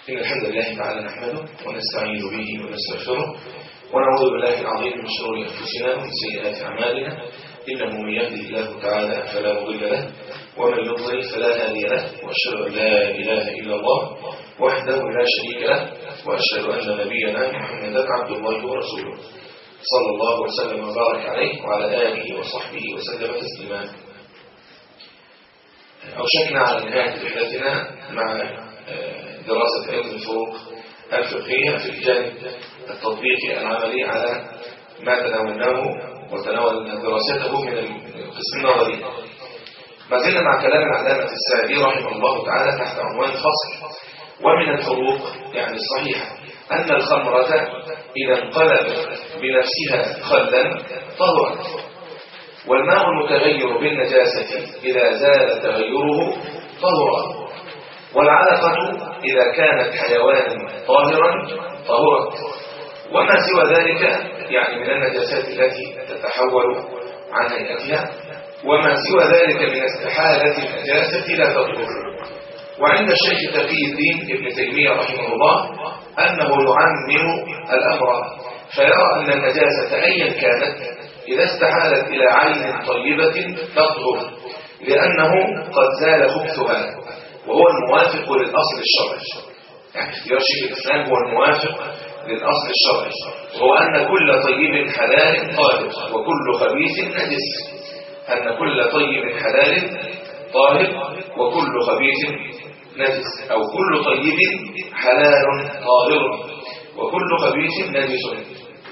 إن الحمد لله تعالى نحمده ونستعين به ونستغفره ونعوذ بالله العظيم من شرور أنفسنا ومن سيئات أعمالنا إنه من يهده الله تعالى فلا مضل له ومن يضلل فلا هادي له وأشهد أن لا إله إلا الله وحده لا شريك له وأشهد أن نبينا محمدا عبد الله ورسوله صلى الله وسلم وبارك عليه وعلى آله وصحبه وسلم تسليما أوشكنا على نهاية رحلتنا مع دراسة علم الفروق الفقهية في الجانب التطبيقي العملي على ما تناولناه وتناول دراسته من القسم النظري ما زلنا مع كلام العلامة السعدي رحمه الله تعالى تحت عنوان فصل ومن الفروق يعني الصحيحة أن الخمرة إذا انقلبت بنفسها خلا طهرت والماء المتغير بالنجاسة إذا زال تغيره طهر والعلقة إذا كانت حيوانا طاهرا طهرت وما سوى ذلك يعني من النجاسات التي تتحول عن هيئتها وما سوى ذلك من استحالة النجاسة لا تطهر وعند الشيخ تقي الدين ابن تيمية رحمه الله أنه يعمم الأمر فيرى أن النجاسة أيا كانت إذا استحالت إلى عين طيبة تطهر لأنه قد زال خبثها وهو الموافق للأصل الشرعي يعني اختيار شيخ الإسلام هو الموافق للأصل الشرعي وهو أن كل طيب حلال طاهر وكل خبيث نجس أن كل طيب حلال طاهر وكل خبيث نجس أو كل طيب حلال طاهر وكل خبيث نجس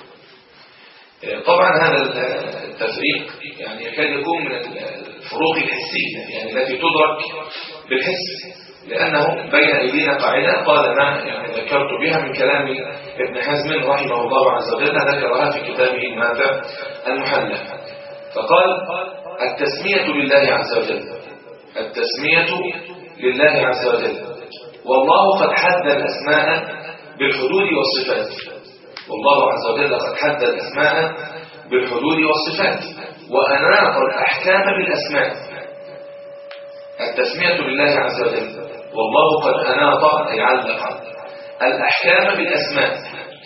طبعا هذا التفريق يعني يكاد يكون من الفروق الحسية يعني التي تدرك بالحس لأنه بين أيدينا قاعدة قال ما يعني ذكرت بها من كلام ابن حزم رحمه الله عز وجل ذكرها في كتابه ماذا المحلى فقال التسمية لله عز وجل التسمية لله عز وجل والله قد حد الأسماء بالحدود والصفات والله عز وجل قد حد الأسماء بالحدود والصفات وأناط الأحكام بالأسماء التسمية لله عز وجل والله قد أناط أي علق الأحكام بالأسماء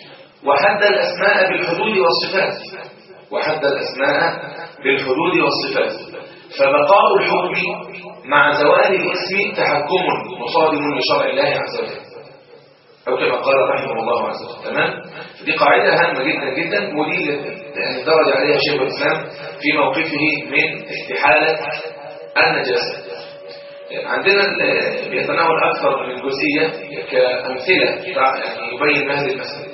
وحد الأسماء بالحدود والصفات وحد الأسماء بالحدود والصفات فبقاء الحكم مع زوال الاسم تحكم مصادم لشرع الله عز وجل أو كما قال رحمه الله عز وجل تمام دي قاعدة هامة جدا جدا ودي يعني درج عليها شيخ الإسلام في موقفه من استحالة النجاسة عندنا بيتناول أكثر من جزئية كأمثلة يعني يبين هذه المسألة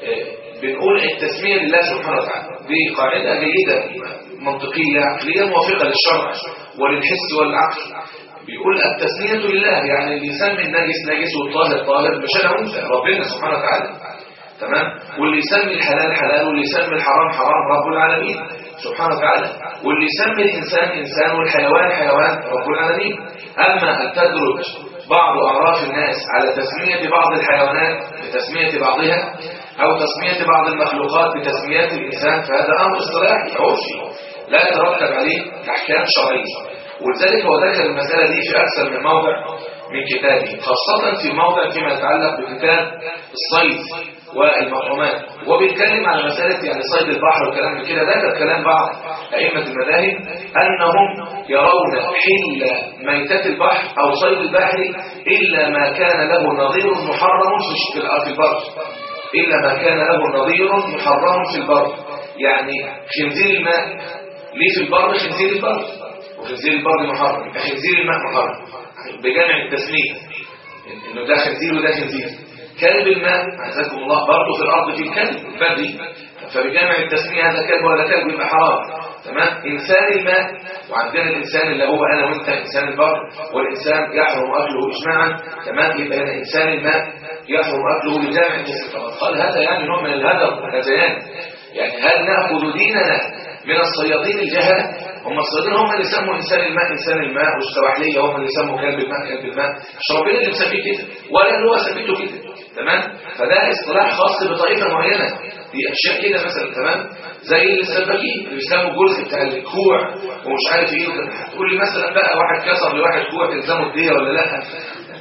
بنقول التسمية لله سبحانه وتعالى دي قاعدة جيدة منطقية عقلية موافقة للشرع وللحس والعقل بيقول التسمية لله يعني اللي يسمي النجس نجس والطاهر طاهر مش أنا وأنت ربنا سبحانه وتعالى تمام واللي يسمي الحلال حلال واللي يسمي الحرام حرام رب العالمين سبحانه وتعالى واللي يسمي الإنسان إنسان والحيوان حيوان رب العالمين أما أن تدرج بعض أعراف الناس على تسمية بعض الحيوانات بتسمية بعضها أو تسمية بعض المخلوقات بتسميات الإنسان فهذا أمر اصطلاحي عرفي لا يترتب عليه أحكام شرعية ولذلك هو ذكر المسألة دي في أكثر من موضع من كتابه خاصة في موضع فيما يتعلق بكتاب الصيد والمحرمات وبيتكلم على مسألة يعني صيد البحر والكلام من كده ذكر كلام بعض أئمة المذاهب أنهم يرون حل ميتة البحر أو صيد البحر إلا ما كان له نظير محرم في البر إلا ما كان له نظير محرم في البر يعني خنزير الماء ليه في البر خنزير البر وخنزير البر محرم يبقى خنزير الماء محرم بجمع التسمية انه ده خنزير وده خنزير كلب الماء عزكم الله برضه في الارض في كلب بري فبجمع التسمية هذا كلب ولا كلب يبقى حرام تمام انسان الماء وعندنا الانسان اللي هو انا وانت انسان البر والانسان يحرم اكله اجماعا تمام يبقى هنا انسان الماء يحرم اكله لجامع التسمية قال هذا يعني نوع من الهدر والهذيان يعني هل ناخذ ديننا من الصيادين الجهال هم الصيادين هم اللي سموا انسان الماء انسان الماء والسواحليه هم اللي سموا كلب الماء كلب الماء مش ربنا اللي مسميه كده ولا اللي هو سميته كده تمام فده اصطلاح خاص بطائفه معينه دي اشياء كده مثلا تمام زي السباكين اللي بيسموا الجزء بتاع الكوع ومش عارف ايه هتقول لي مثلا بقى واحد كسر لواحد كوع تلزمه الديه ولا لا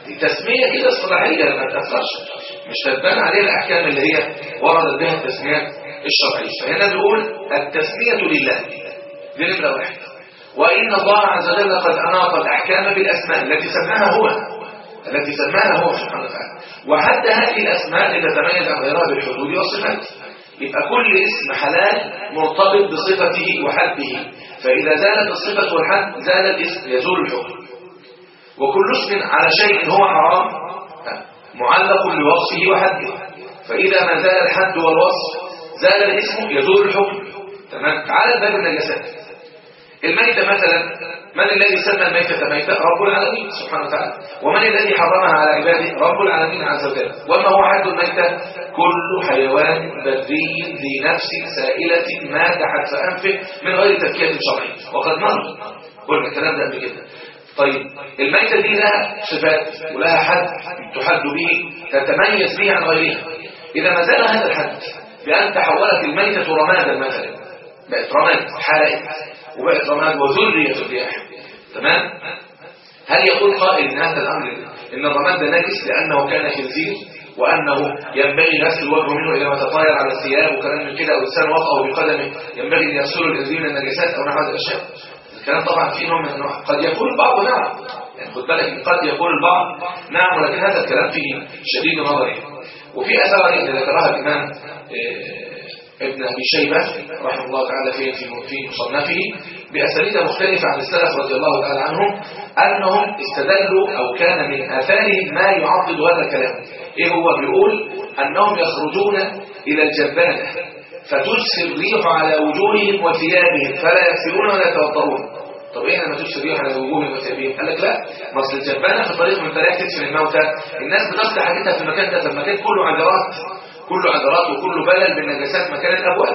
تسمية كده اصطلاحية ما تأثرش مش تتبنى عليها الأحكام اللي هي وردت بها التسميات الشرعية فهنا بيقول التسمية لله دي نمرة واحد وإن الله عز وجل قد أناط الأحكام بالأسماء التي سماها هو التي سماها هو سبحانه وتعالى وحتى هذه الأسماء لتتميز عن غيرها بالحدود والصفات يبقى كل اسم حلال مرتبط بصفته وحده فإذا زالت الصفة والحد زال الاسم يزول الحكم وكل اسم على شيء هو حرام معلق بوصفه وحده فإذا ما زال الحد والوصف زال الاسم يزول الحكم تمام تعال باب النجاسات الميتة مثلا من الذي سمى الميتة ميتة رب العالمين سبحانه وتعالى ومن الذي حرمها على عباده رب العالمين عز وجل وما هو حد الميتة كل حيوان بري ذي نفس سائلة مات حتف أنفه من غير تذكية شرعية وقد مر قلنا الكلام ده قبل كده طيب الميتة دي لها صفات ولها حد تحد به تتميز به عن غيرها إذا ما زال هذا الحد بأن تحولت الميتة رمادا مثلا بقت رماد حرقت وبقت رماد وذرية الرياح تمام هل يقول قائل ان هذا الامر ان الرماد ده نجس لانه كان خنزير وانه ينبغي غسل الوجه منه اذا ما تطاير على الثياب وكلام من كده او الانسان وطأه بقدمه ينبغي ان يغسله الانسان من النجاسات او نحو هذه الاشياء الكلام طبعا فيه نوع من انواع قد يقول البعض نعم يعني خد بالك قد يقول البعض نعم ولكن هذا الكلام فيه شديد نظري وفي اثار ذكرها الامام ابن أبي شيبة رحمه الله تعالى في في مصنفه بأساليب مختلفة عن السلف رضي الله تعالى عنهم أنهم استدلوا أو كان من آثارهم ما يعضد هذا الكلام إيه هو بيقول أنهم يخرجون إلى الجبانة فتجسي الريح على وجوههم وثيابهم فلا يغسلون ولا يتوضؤون طب ايه لما تجسي الريح على وجوههم وثيابهم قال لك لا ما اصل الجبانه في طريق من طريق تدفن الموتى الناس بتفتح حاجتها في المكان ده فالمكان كله عذرات كله عذرات وكله بلل بالنجاسات مكان الابواب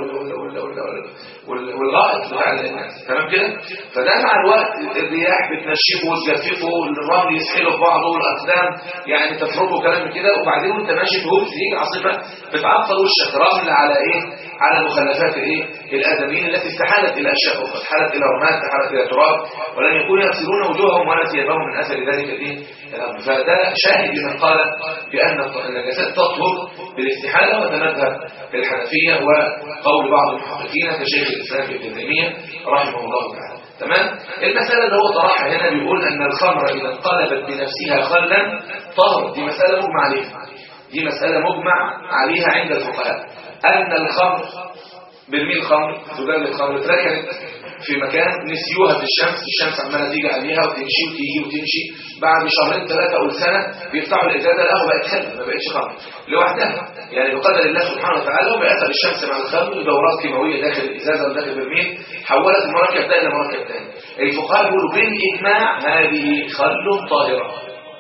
والغائط بتاع الناس تمام كده فده مع الوقت الرياح بتنشفه وتجففه الرمل يسحله في بعضه والاقدام يعني تفرقه كلام كده وبعدين وانت ماشي في هوب تيجي عاصفه بتعطل وشك رمل على ايه على مخلفات الايه الادميين التي استحالت الى اشياء اخرى استحالت الى رماد استحالت الى تراب ولن يكونوا يغسلون وجوههم ولا ثيابهم من اثر ذلك الايه فده شاهد لمن قال بان النجاسات تطهر بالاستحاله وده مذهب الحنفيه وقول بعض المحققين كشيخ الاسلام ابن تيميه رحمه الله تعالى تمام المساله اللي هو طرحها هنا بيقول ان الخمر اذا انقلبت بنفسها خلا طهر دي مساله مجمع عليها دي مساله مجمع عليها عند الفقهاء ان الخمر برميل خمر زجاج الخمر اتركنت في مكان نسيوها في الشمس الشمس عماله تيجي عليها وتمشي وتيجي وتمشي بعد شهرين ثلاثه او سنه بيفتحوا الازازه لقوا بقت خمر ما بقتش خمر لوحدها يعني بقدر الله سبحانه وتعالى وبأثر الشمس مع الخمر ودورات كيماويه داخل الازازه وداخل البرميل حولت المركب ده الى مركب ثاني الفقهاء بيقولوا بالاجماع هذه خل طاهره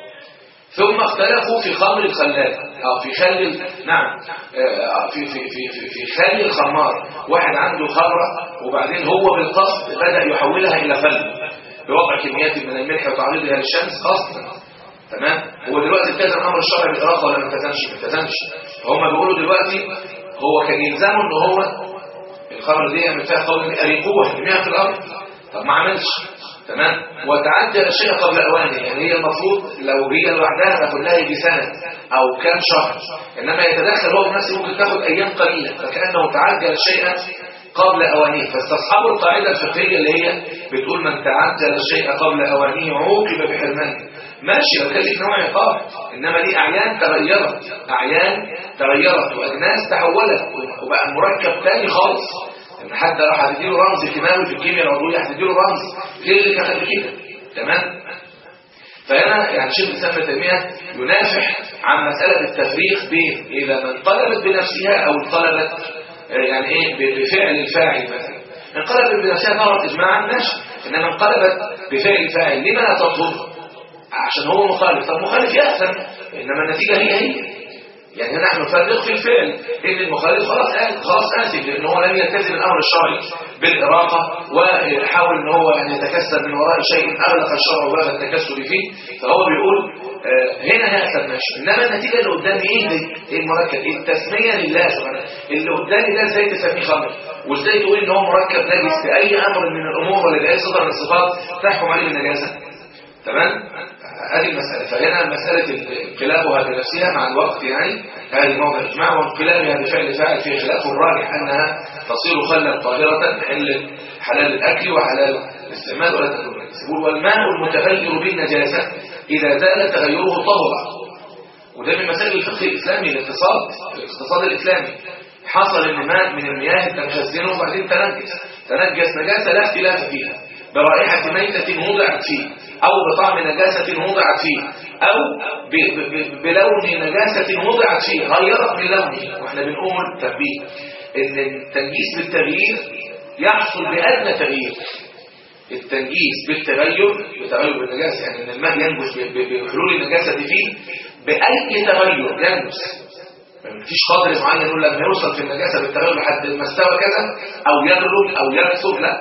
ثم اختلفوا في خمر الخلال اه في خل نعم آه في في في في, في خل الخمار واحد عنده خمره وبعدين هو بالقصد بدا يحولها الى خل بوضع كميات من الملح وتعريضها للشمس قصدا تمام هو دلوقتي التزم امر الشرع بالاراده ولا ما التزمش ما التزمش فهم بيقولوا دلوقتي هو كان يلزمه ان هو الخمر دي يعمل فيها قول اريقوها ارميها في الارض طب ما عملش تمام وتعدل الشيء قبل اوانه يعني هي المفروض لو هي لوحدها تاخد لها يجي سنه او كام شهر انما يتدخل هو بنفسه ممكن تاخد ايام قليله فكانه تعجل الشيء قبل اوانه فاستصحبوا القاعده الفقهيه اللي هي بتقول من تعجل الشيء قبل اوانه عوقب بحرمانه ماشي لو كان ليك نوع عقاب انما دي اعيان تغيرت اعيان تغيرت واجناس تحولت وبقى مركب تاني خالص ان حد راح هتديله رمز كيماوي في الكيمياء العضويه هتديله رمز غير اللي كان قبل كده تمام فهنا يعني شيخ الاسلام ابن تيميه ينافح عن مساله التفريق بين اذا ما انقلبت بنفسها او انقلبت يعني ايه بفعل الفاعل مثلا انقلبت بنفسها ظهرت اجماعا ماشي انما انقلبت بفعل الفاعل لما لا تطهر عشان هو مخالف طب مخالف يأثم انما النتيجه هي هي يعني نحن نفرق في الفعل ان المخالف خلاص قال خلاص اسف لان هو لم يلتزم الامر الشرعي بالاراقه وحاول ان هو يعني يتكسب من وراء شيء اغلق الشرع باب التكسب فيه فهو بيقول آه هنا يأثم ماشي انما النتيجه اللي قدامي ايه ايه المركب ايه التسميه لله سبحانه اللي قدامي ده ازاي تسميه خمر وازاي تقول ان هو مركب نجس باي امر من الامور ولا باي صفه من الصفات تحكم عليه بالنجاسه تمام هذه المسألة فهنا مسألة انقلابها بنفسها مع الوقت يعني هذه موضع إجماع وانقلابها بفعل فاعل في خلاف الراجح أنها تصير خلا طاهرة تحل حلال الأكل وحلال الاستعمال ولا تكون يقول والماء المتغير بالنجاسة إذا زال تغيره طهر وده من مسائل الفقه الإسلامي الاقتصاد الاقتصاد الإسلامي حصل ان ماء من المياه انت مخزنه وبعدين تنجس تنجس نجاسة لا اختلاف فيها برائحة ميتة وضعت فيه أو بطعم نجاسة وضعت فيه أو بلون نجاسة وضعت فيه غيرت من لونه واحنا بنقول تنبيه ان التنجيس بالتغيير يحصل بأدنى تغيير التنجيس بالتغير بتغير بالنجاسة يعني ان الماء ينجس بحلول النجاسة فيه بأي تغير ينجس مفيش قدر معين يقول لما يوصل في النجاسة بالتغير لحد المستوى كذا أو يغلب أو يكثر لا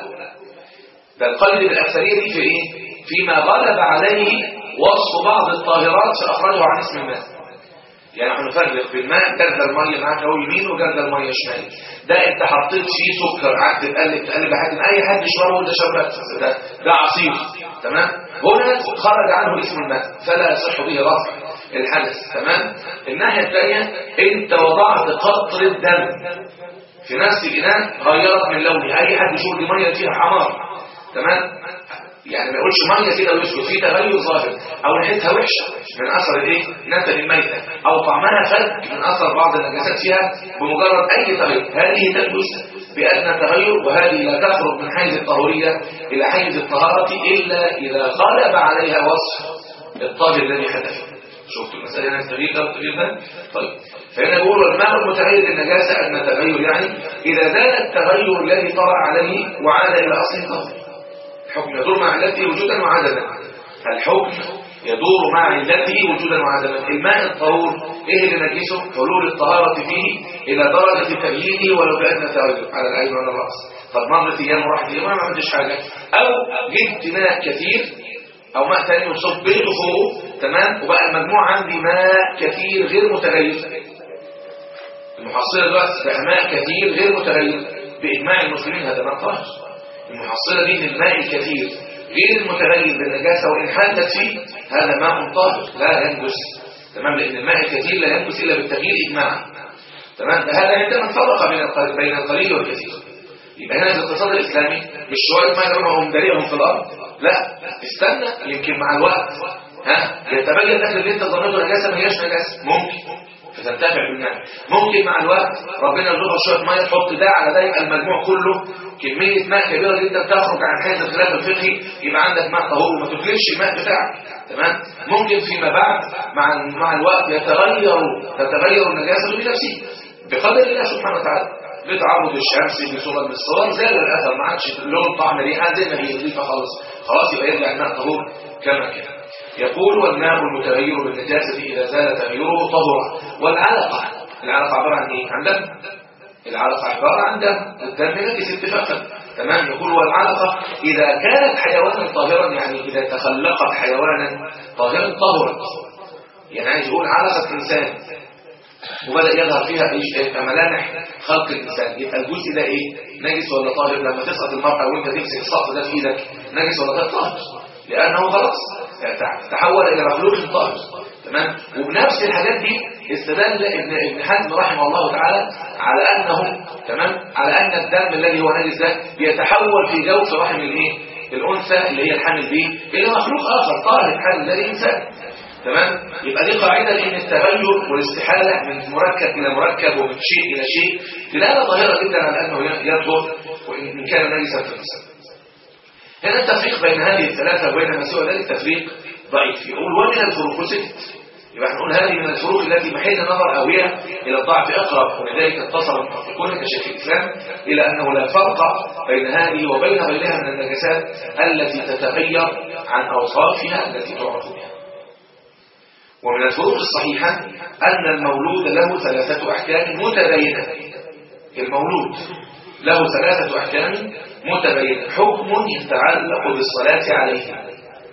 ده القلب بالأكثرية دي في إيه؟ فيما غلب عليه وصف بعض الطاهرات فأخرجه عن اسم الماء يعني احنا نفرق بين الماء جرد المية معاك هو يمين وجرد المية شمال ده انت حطيت فيه سكر قعدت تقلب تقلب لحد ما اي حد يشربه ده شربات ده, ده عصير تمام هنا خرج عنه اسم الماء فلا يصح به رفع الحدث تمام الناحية الثانية انت وضعت قطر الدم في نفس الإناء غيرت من لونه أي حد يشوف دي مية فيها حمار تمام يعني ما يقولش ميه كده ويسكت في تغير ظاهر او ريحتها وحشه من اثر الايه نتن الميته او طعمها فج من اثر بعض النجاسات فيها بمجرد اي تغير هذه تنجس بادنى تغير وهذه لا تخرج من حيز الطهوريه الى حيز الطهاره الا اذا غلب عليها وصف الطاهر الذي حدث شفت المسألة هنا التغيير ده والتغيير ده طيب فهنا بيقول الماء المتغير بالنجاسة أن التغير يعني إذا زال التغير الذي طرأ عليه وعاد إلى أصل طهر الحكم يدور مع علته وجودا وعدما الحكم يدور مع علته وجودا وعدما الماء الطهور ايه اللي نجسه حلول الطهارة فيه الى درجة تغييره ولو بأدنى تغير على العين وعلى الرأس طب مرت ايام وراحت ايام ما عملتش حاجة او جبت ماء كثير او ماء ثاني وصبيته فوق تمام وبقى المجموع عندي ماء كثير غير متغير المحصلة دلوقتي بقى ماء كثير غير متغير بإجماع المسلمين هذا ماء طاهر المحصلة دي من الماء الكثير غير المتغير بالنجاسة وإن حدث فيه هذا ماء طاهر لا ينجس تمام لأن الماء الكثير لا ينجس إلا بالتغيير إجماعا تمام هذا عندما فرق بين بين القليل والكثير يبقى هنا الاقتصاد الإسلامي مش شوية ما يرمهم دريهم في الأرض لا استنى يمكن مع الوقت ها يتبين لك اللي انت ظنيته نجاسة ما هياش نجاسة ممكن فتنتفع بالماء ممكن مع الوقت ربنا يرزقك شويه ميه تحط ده على ده يبقى المجموع كله كميه ماء كبيره جدا تخرج عن حيز الخلاف الفقهي يبقى عندك ماء طهور وما تفلش الماء بتاعك تمام ممكن فيما بعد مع مع الوقت يتغير تتغير النجاسه بنفسها بقدر الله سبحانه وتعالى بتعرض الشمس بصوره من الصور زال الاثر ما عادش لون طعم ريحه زي ما هي نظيفه خالص خلاص يبقى يرجع الماء طهور كما كان يقول والماء المتغير بالنجاسة إذا زال تغيره طهرا والعلقة العلقة عبارة عن إيه؟ عن دم العلقة عبارة عن دم الدم نجس اتفاقا تمام يقول والعلقة إذا كانت حيوانا طاهرا يعني إذا تخلقت حيوانا طاهرا طهرا يعني عايز يقول علقة إنسان وبدأ يظهر فيها ملامح خلق الإنسان يبقى الجزء ده إيه؟ نجس ولا طاهر لما تسقط المرأة وانت تمسك السقط ده في إيدك نجس ولا طاهر لأنه خلاص تحول إلى مخلوق طاهر تمام وبنفس الحاجات دي استدل ابن ابن حزم رحمه الله تعالى على أنه تمام على أن الدم الذي هو نجس ده يتحول في جوف رحم الايه الأنثى اللي هي الحامل به إلى مخلوق آخر طاهر حال الذي إنسان تمام يبقى دي قاعدة ان التغير والاستحالة من مركب إلى مركب ومن شيء إلى شيء دلالة ظاهرة جدا على أنه يطهر وإن كان نجسا في الإنسان هنا التفريق بين هذه الثلاثة وبين ما سوى ذلك تفريق ضعيف يقول ومن الفروق وسكت يبقى نقول هذه من الفروق التي محل نظر أوية إلى الضعف أقرب ولذلك اتصل المحققون كشيخ الإسلام إلى أنه لا فرق بين هذه وبين غيرها من النجاسات التي تتغير عن أوصافها التي تعرف بها ومن الفروق الصحيحة أن المولود له ثلاثة أحكام متباينة المولود له ثلاثة أحكام متباينة حكم يتعلق بالصلاة عليه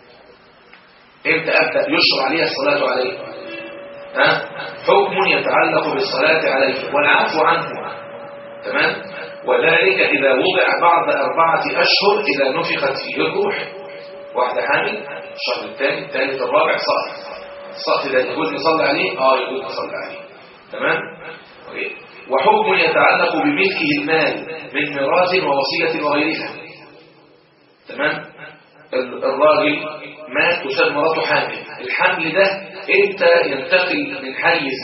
امتى أبدأ يشرع عليها الصلاة عليه ها؟ حكم يتعلق بالصلاة عليه والعفو عنه تمام وذلك إذا وضع بعد أربعة أشهر إذا نفخت فيه الروح واحدة حامل الشهر الثاني الثالث الرابع سقط السقط ده يجوز نصلي عليه اه يجوز نصلي عليه تمام وحكم يتعلق بملكه المال من ميراث ووصية وغيرها تمام الراجل مات وساب مراته حامل الحمل ده امتى ينتقل من حيز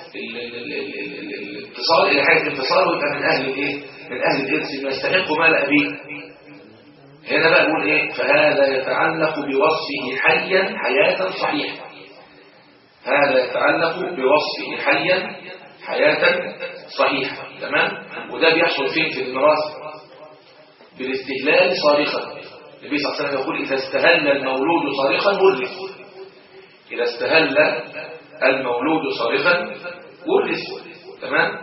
الاتصال الى حيز الاتصال ويبقى من اهل الايه من اهل الارث ما يستحق مال ابيه هنا بقى نقول ايه فهذا يتعلق بوصفه حيا حياة صحيحة هذا يتعلق بوصفه حيا حياة صحيحة تمام وده بيحصل فين في الميراث بالاستهلال صارخا النبي صلى الله عليه وسلم يقول إذا استهل المولود صارخا ورث إذا استهل المولود صارخا ورث تمام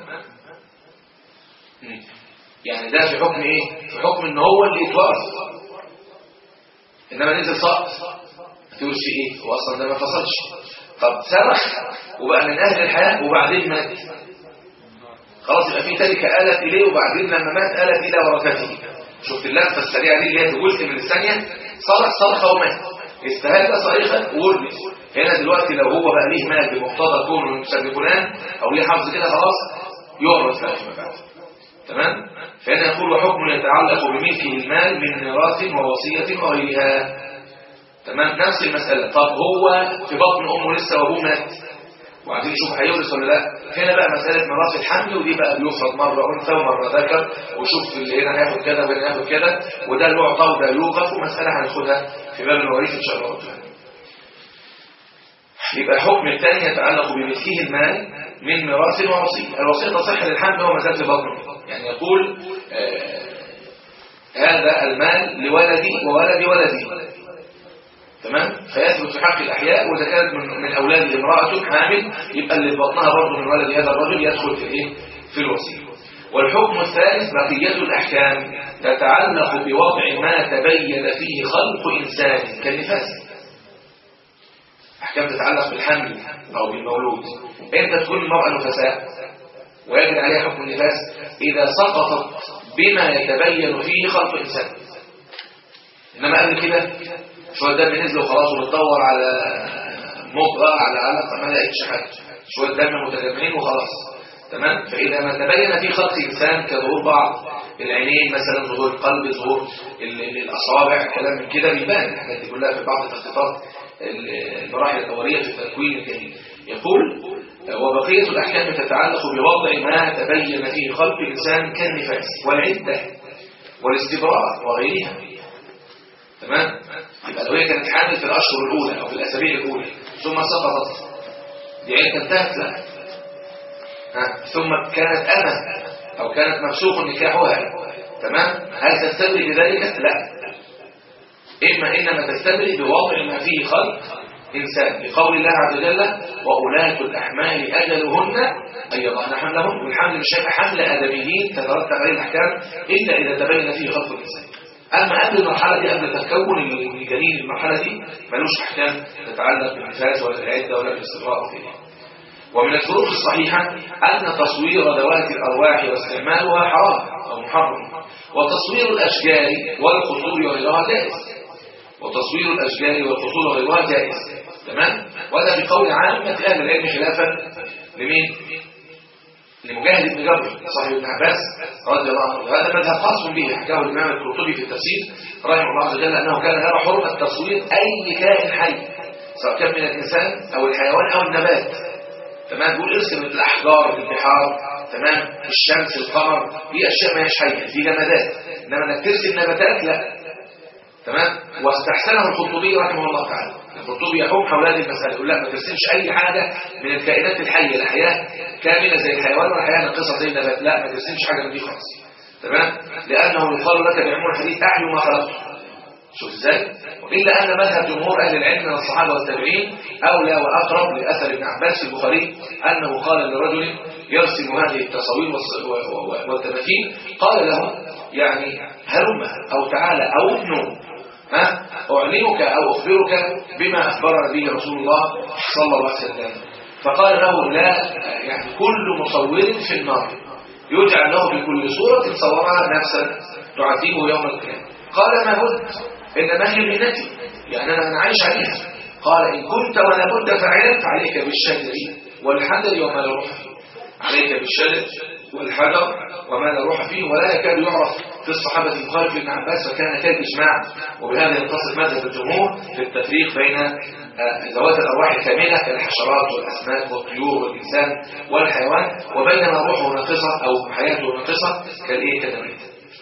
يعني ده في حكم ايه في حكم ان هو اللي يتورث انما نزل سقط تقول في ايه هو اصلا ده ما فصلش طب صرخ وبقى من اهل الحياه وبعدين مات خلاص يبقى في تركه آلت اليه وبعدين لما مات آلت الى ورثته شفت اللفه السريعه دي اللي هي جزء من الثانيه صرخ صرخه ومات استهل صريخا وورث هنا دلوقتي لو هو بقى ليه مال بمقتضى كونه من مسبب فلان او ليه حظ كده خلاص يورث بقى فيما بعد تمام فهنا يقول وحكم يتعلق بملكه المال من ميراث ووصية وغيرها تمام نفس المسألة طب هو في بطن أمه لسه وأبوه مات وعايزين نشوف هيورث ولا لا هنا بقى مسألة ميراث الحمل ودي بقى بيفرض مرة أنثى ومرة ذكر وشوف اللي هنا هياخد كذا وهنا هياخد كذا وده يعطى وده يوقف ومسألة هناخدها في باب المواريث إن شاء الله تعالى يبقى الحكم الثاني يتعلق بملكه المال من ميراث ووصية الوصية تصح للحمل وهو مازال في بطنه يعني يقول آه هذا المال لولدي وولد ولدي تمام فيثبت في حق الأحياء وإذا كانت من, من أولاد امرأة حامل يبقى اللي في بطنها برضه من ولد هذا الرجل يدخل في إيه في الوصية والحكم الثالث بقية الأحكام تتعلق بوضع ما تبين فيه خلق إنسان كالنفاس أحكام تتعلق بالحمل أو بالمولود أنت تكون المرأة نفساء ويجري عليها حكم النفاس إذا سقطت بما يتبين فيه خلق إنسان إنما قبل كده شوية دم نزل وخلاص وبتدور على مضغة على علقة ما لقيتش حاجة شوية دم متجمعين وخلاص تمام فإذا ما تبين فيه خلق إنسان كظهور بعض العينين مثلا ظهور القلب ظهور الأصابع كلام من كده بيبان الحاجات دي كلها في بعض تخطيطات المراحل الأولية في التكوين الجديد يقول وبقية الأحكام تتعلق بوضع ما تبين فيه خلق الإنسان كالنفاس والعدة والاستبراء وغيرها تمام؟ يبقى لو هي كانت حامل في الأشهر الأولى أو في الأسابيع الأولى ثم سقطت دي عدة انتهت لا ها؟ ثم كانت أمة أو كانت مفسوق نكاحها تمام؟ هل تستبري بذلك؟ لا إما إنما تستبري بوضع ما فيه خلق إنسان لقول الله عز وجل وأولاة الأحمال أجلهن أن يضعن حملهن والحمل مش هيبقى حمل آدميين تترتب عليه الأحكام إلا إذا تبين فيه خلق الإنسان أما قبل المرحلة دي قبل تكون الجنين المرحلة دي ملوش أحكام تتعلق بالنفاس ولا العدة ولا بالاستقراء وغيرها ومن الفروق الصحيحة أن تصوير ذوات الأرواح واستعمالها حرام أو محرم وتصوير الأشجار والخطور وغيرها جائز وتصوير الأشجار والخطور وغيرها جائز تمام وهذا بقول عامة أهل العلم خلافا لمين لمجاهد بن جبر صاحب ابن عباس رضي الله عنه وهذا مذهب خاص به حكاه الإمام القرطبي في التفسير رحمه الله عز وجل أنه كان يرى حرمة تصوير أي كائن حي سواء كان من الإنسان أو الحيوان أو النبات تمام بيقول ارسم الأحجار البحار تمام الشمس القمر دي أشياء ما هيش حية دي جمادات إنما إنك ترسم نباتات لا تمام واستحسنه الخطبي رحمه الله تعالى الخطبي يحوم حول هذه المسألة يقول لا ما ترسمش أي حاجة من الكائنات الحية الحياة كاملة زي الحيوان ولا حياة ناقصة زي النبات لا ما ترسمش حاجة من دي خالص تمام لأنه يقال لك بعمر الحديث أعلم ما خلقته شوف ازاي إلا أن مذهب جمهور أهل العلم من الصحابة والتابعين أولى وأقرب لأثر ابن عباس في البخاري أنه قال لرجل يرسم هذه التصاوير والتماثيل قال له يعني هلم أو تعالى أو ابنه ها أعلمك أو أخبرك بما أخبرنا به رسول الله صلى الله عليه وسلم فقال له لا يعني كل مصور في النار يجعل له بكل صورة صورها نفسا تعذبه يوم القيامة قال ما هد إنما هي مهنتي يعني أنا أنا عايش عليها قال إن كنت ولا بد فعلا فعليك بالشجر والحجر وما لا روح فيه عليك بالشجر والحجر وما لا روح فيه ولا يكاد يعرف في الصحابة المخالف لابن عباس فكان كالإجماع وبهذا ينتصف مذهب الجمهور في التفريق بين آه، ذوات الأرواح الكاملة كالحشرات والأسماك والطيور والإنسان والحيوان وبين ما روحه ناقصة أو حياته ناقصة كالإيه كالنبات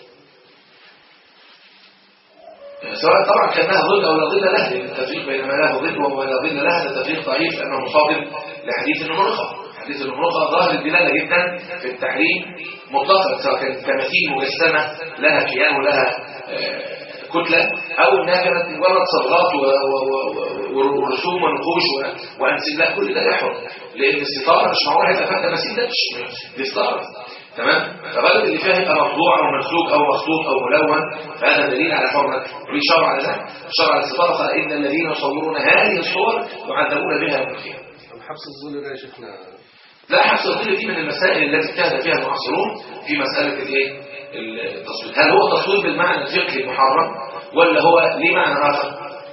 سواء طبعا كان لها ظل او لا ظل لها لان التفريق بين ما له ظل وما لا ظل لها ده تفريق ضعيف لانه مصادم لحديث النمرقه حديث النمرقه ظاهر الدلاله جدا في التحريم مطلقا سواء كانت تماثيل مجسمه لها كيان ولها آه، كتله او انها كانت مجرد صبغات و- و- و- و- ورسوم ونقوش و- وانسجه لا كل ده يحرم لان الستاره مش معقول هيبقى فيها تماثيل ده مش دي ستاره تمام فغالب اللي فيها يبقى مطبوع او منسوج او مخطوط او ملون فهذا دليل على حرمه وليه شرع على ذلك شرع الستاره قال ان الذين يصورون هذه الصور يعذبون بها يوم القيامه طب حبس الظل ده يا شيخنا لا حبس الظل دي من المسائل التي اجتهد فيها المعاصرون في مسألة الايه التصوير هل هو تصوير بالمعنى الفقهي المحرم ولا هو ليه معنى آخر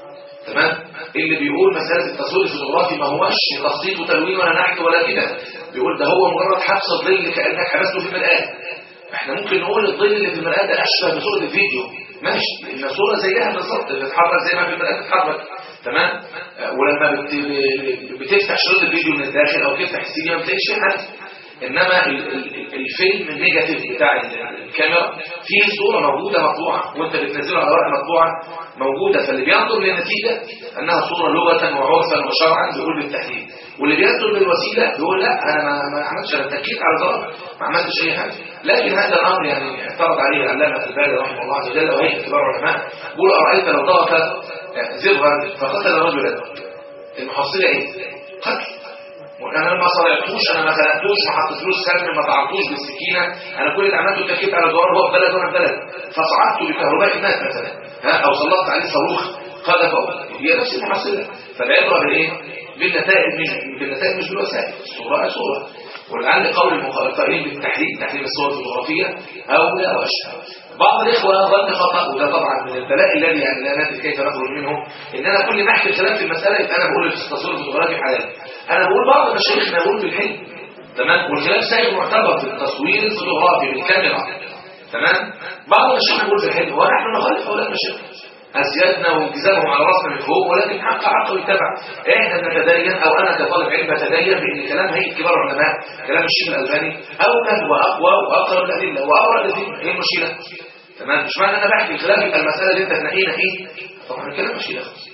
تمام اللي بيقول مسألة التصوير الفوتوغرافي ما هوش تخطيط وتلوين ولا نحت ولا كده بيقول ده هو مجرد حبس الظل كأنك حبسته في المرآة احنا ممكن نقول الظل اللي في المرآة ده أشبه بصورة الفيديو ماشي لأن صورة زيها بالظبط بتتحرك زي ما في المرآة بتتحرك تمام آه، ولما بت... بتفتح شريط الفيديو من الداخل او تفتح السي دي ما بتلاقيش فيه حاجه انما ال- ال- الفيلم النيجاتيف بتاع ال- الكاميرا فيه صوره موجوده مطبوعه وانت بتنزلها على ورقه مطبوعه موجوده فاللي بينظر للنتيجه انها صوره لغه وعرفا وشرعا بيقول بالتحديد واللي بينظر للوسيله بيقول لا انا ما ما عملتش انا اتكيت على زرار ما عملتش اي حاجه لكن هذا الامر يعني اعترض عليه العلامه البالي رحمه الله عز وجل وهي كبار العلماء بيقول ارايت لو ترك زرا فقتل رجلا المحصله ايه؟ قتل وانا ما صرعتوش انا ما خلقتوش ما حطيتلوش سم ما طعنتوش بالسكينه انا كل اللي عملته اتكيت على زرار هو في بلد وانا في بلد فصعدت بكهرباء مات مثلا ها او سلطت عليه صاروخ قذفه هي نفس المحصله فالعبره بالايه؟ بالنتائج مش بالنتائج مش بالوسائل الصوره صوره ولعل قول المخالفين بالتحريم تحريم الصور الفوتوغرافيه اولى واشهر بعض الاخوه ظن خطا وده طبعا من البلاء الذي يعني لا ندري كيف نخرج منه ان انا كل ما احكي الكلام في المساله يبقى انا بقول التصوير الفوتوغرافي حلال انا بقول بعض مشايخنا يقول بالحلم تمام والخلاف سائر معتبر في التصوير الفوتوغرافي بالكاميرا تمام بعض المشايخ يقول بالحلم ونحن نخالف هؤلاء المشايخ أسيادنا وانتزامهم على راسنا من فوق ولكن حق حق يتبع احنا بنتدين او انا كطالب علم بتدين بان كلام هيئه كبار العلماء كلام الشيخ الالباني اوجه واقوى واقرب الادله وابرد الدين ايه المشكله تمام مش معنى ان انا بحكي الخلاف يبقى المساله اللي انت تنقينا ايه طبعا الكلام مش كده خالص